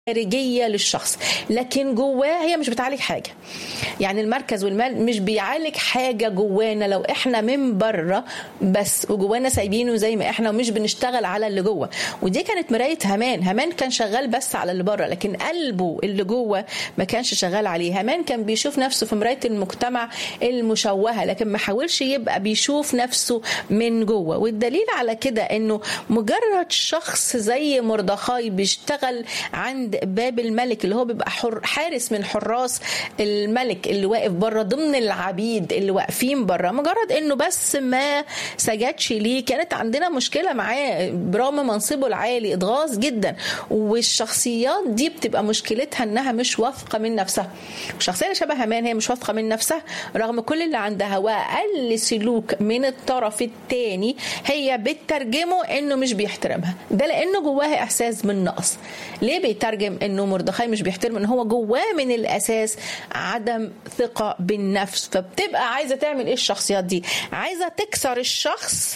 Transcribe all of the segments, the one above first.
خارجية للشخص لكن جواه هي مش بتعالج حاجة يعني المركز والمال مش بيعالج حاجة جوانا لو احنا من بره بس وجوانا سايبينه زي ما احنا ومش بنشتغل على اللي جوه ودي كانت مراية همان همان كان شغال بس على اللي بره لكن قلبه اللي جوه ما كانش شغال عليه همان كان بيشوف نفسه في مراية المجتمع المشوهة لكن ما حاولش يبقى بيشوف نفسه من جوه والدليل على كده انه مجرد شخص زي مردخاي بيشتغل عند باب الملك اللي هو بيبقى حر حارس من حراس الملك اللي واقف بره ضمن العبيد اللي واقفين بره مجرد انه بس ما سجدش ليه كانت عندنا مشكله معاه برغم منصبه العالي اتغاظ جدا والشخصيات دي بتبقى مشكلتها انها مش واثقه من نفسها الشخصيه اللي شبه همان هي مش واثقه من نفسها رغم كل اللي عندها واقل سلوك من الطرف الثاني هي بتترجمه انه مش بيحترمها ده لانه جواها احساس بالنقص ليه بيترجم انه مردخاي مش بيحترم ان هو جواه من الاساس عدم ثقه بالنفس فبتبقى عايزه تعمل ايه الشخصيات دي عايزه تكسر الشخص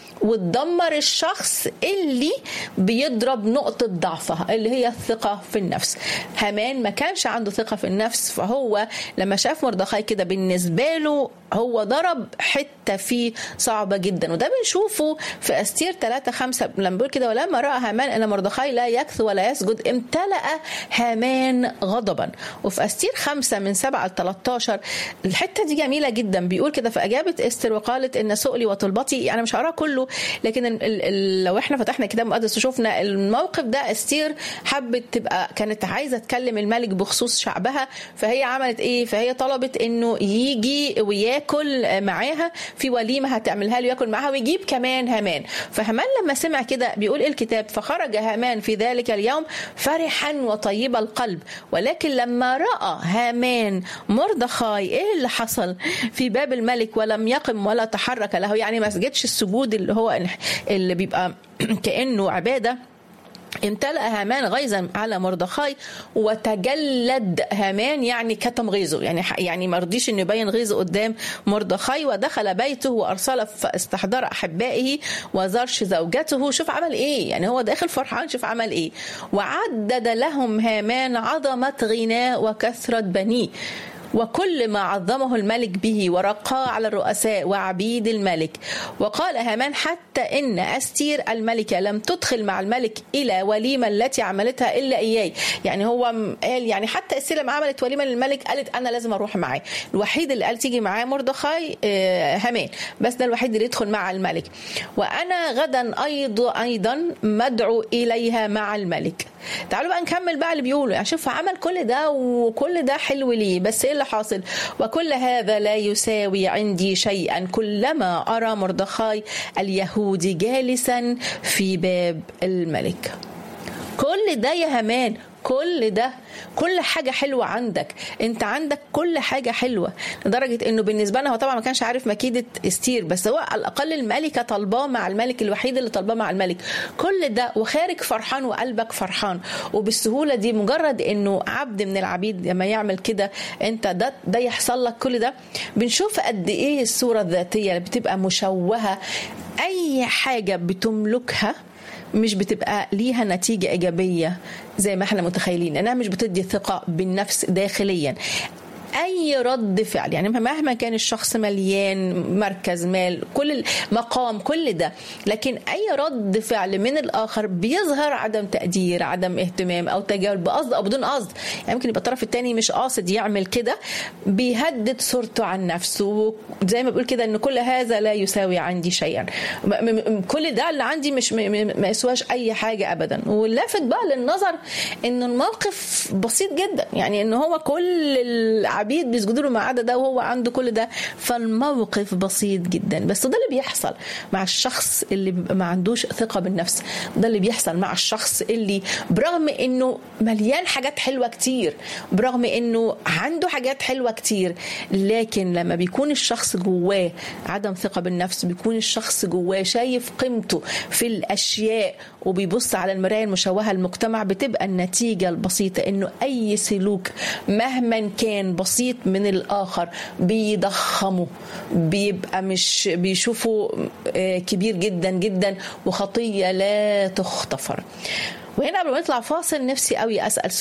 وتدمر الشخص اللي بيضرب نقطة ضعفها اللي هي الثقة في النفس هامان ما كانش عنده ثقة في النفس فهو لما شاف مردخاي كده بالنسبة له هو ضرب حتة فيه صعبة جدا وده بنشوفه في أستير 3 5 لما بيقول كده ولما رأى هامان أن مردخاي لا يكث ولا يسجد امتلأ هامان غضبا وفي أستير 5 من 7 ل 13 الحتة دي جميلة جدا بيقول كده فأجابت استر وقالت إن سؤلي وطلبتي يعني مش هقراه كله لكن ال ال لو احنا فتحنا كتاب مقدس وشفنا الموقف ده استير حبت تبقى كانت عايزه تكلم الملك بخصوص شعبها فهي عملت ايه فهي طلبت انه يجي وياكل معاها في وليمه هتعملها له ياكل معاها ويجيب كمان هامان فهامان لما سمع كده بيقول الكتاب فخرج هامان في ذلك اليوم فرحا وطيب القلب ولكن لما راى هامان مردخاي ايه اللي حصل في باب الملك ولم يقم ولا تحرك له يعني ما سجدش السجود اللي هو اللي بيبقى كانه عباده امتلأ هامان غيظا على مردخاي وتجلد هامان يعني كتم غيظه يعني يعني ما رضيش انه يبين غيظه قدام مردخاي ودخل بيته وارسل استحضار احبائه وزرش زوجته شوف عمل ايه يعني هو داخل فرحان شوف عمل ايه وعدد لهم هامان عظمه غناه وكثره بنيه وكل ما عظمه الملك به ورقاه على الرؤساء وعبيد الملك وقال هامان حتى إن أستير الملكة لم تدخل مع الملك إلى وليمة التي عملتها إلا إياي يعني هو قال يعني حتى أستير لما عملت وليمة للملك قالت أنا لازم أروح معاه الوحيد اللي قال تيجي معاه مردخاي هامان بس ده الوحيد اللي يدخل مع الملك وأنا غدا أيضا أيضا مدعو إليها مع الملك تعالوا بقى نكمل بقى اللي بيقوله يعني شوف عمل كل ده وكل ده حلو ليه بس ايه اللي حاصل وكل هذا لا يساوي عندي شيئا كلما ارى مردخاي اليهودي جالسا في باب الملك كل ده يا همان كل ده كل حاجة حلوة عندك انت عندك كل حاجة حلوة لدرجة انه بالنسبة لنا هو طبعا ما كانش عارف مكيدة استير بس هو على الاقل الملكة طالباه مع الملك الوحيد اللي طالباه مع الملك كل ده وخارج فرحان وقلبك فرحان وبالسهولة دي مجرد انه عبد من العبيد لما يعمل كده انت ده ده يحصل لك كل ده بنشوف قد ايه الصورة الذاتية اللي بتبقى مشوهة اي حاجة بتملكها مش بتبقى ليها نتيجة إيجابية زي ما احنا متخيلين انها مش بتدي ثقة بالنفس داخليا اي رد فعل يعني مهما كان الشخص مليان مركز مال كل مقام كل ده لكن اي رد فعل من الاخر بيظهر عدم تقدير عدم اهتمام او تجاهل بقصد او بدون قصد يعني ممكن يبقى الطرف الثاني مش قاصد يعمل كده بيهدد صورته عن نفسه زي ما بقول كده ان كل هذا لا يساوي عندي شيئا كل ده اللي عندي مش ما يسواش اي حاجه ابدا واللافت بقى للنظر ان الموقف بسيط جدا يعني ان هو كل العبيد بيسجدوا له ما عدا ده وهو عنده كل ده فالموقف بسيط جدا بس ده اللي بيحصل مع الشخص اللي ما عندوش ثقه بالنفس ده اللي بيحصل مع الشخص اللي برغم انه مليان حاجات حلوه كتير برغم انه عنده حاجات حلوه كتير لكن لما بيكون الشخص جواه عدم ثقه بالنفس بيكون الشخص جواه شايف قيمته في الاشياء وبيبص على المرايه المشوهه المجتمع بتبقى النتيجه البسيطه انه اي سلوك مهما كان بسيط من الاخر بيضخمه بيبقى مش بيشوفه كبير جدا جدا وخطيه لا تغتفر وهنا قبل ما نطلع فاصل نفسي قوي اسال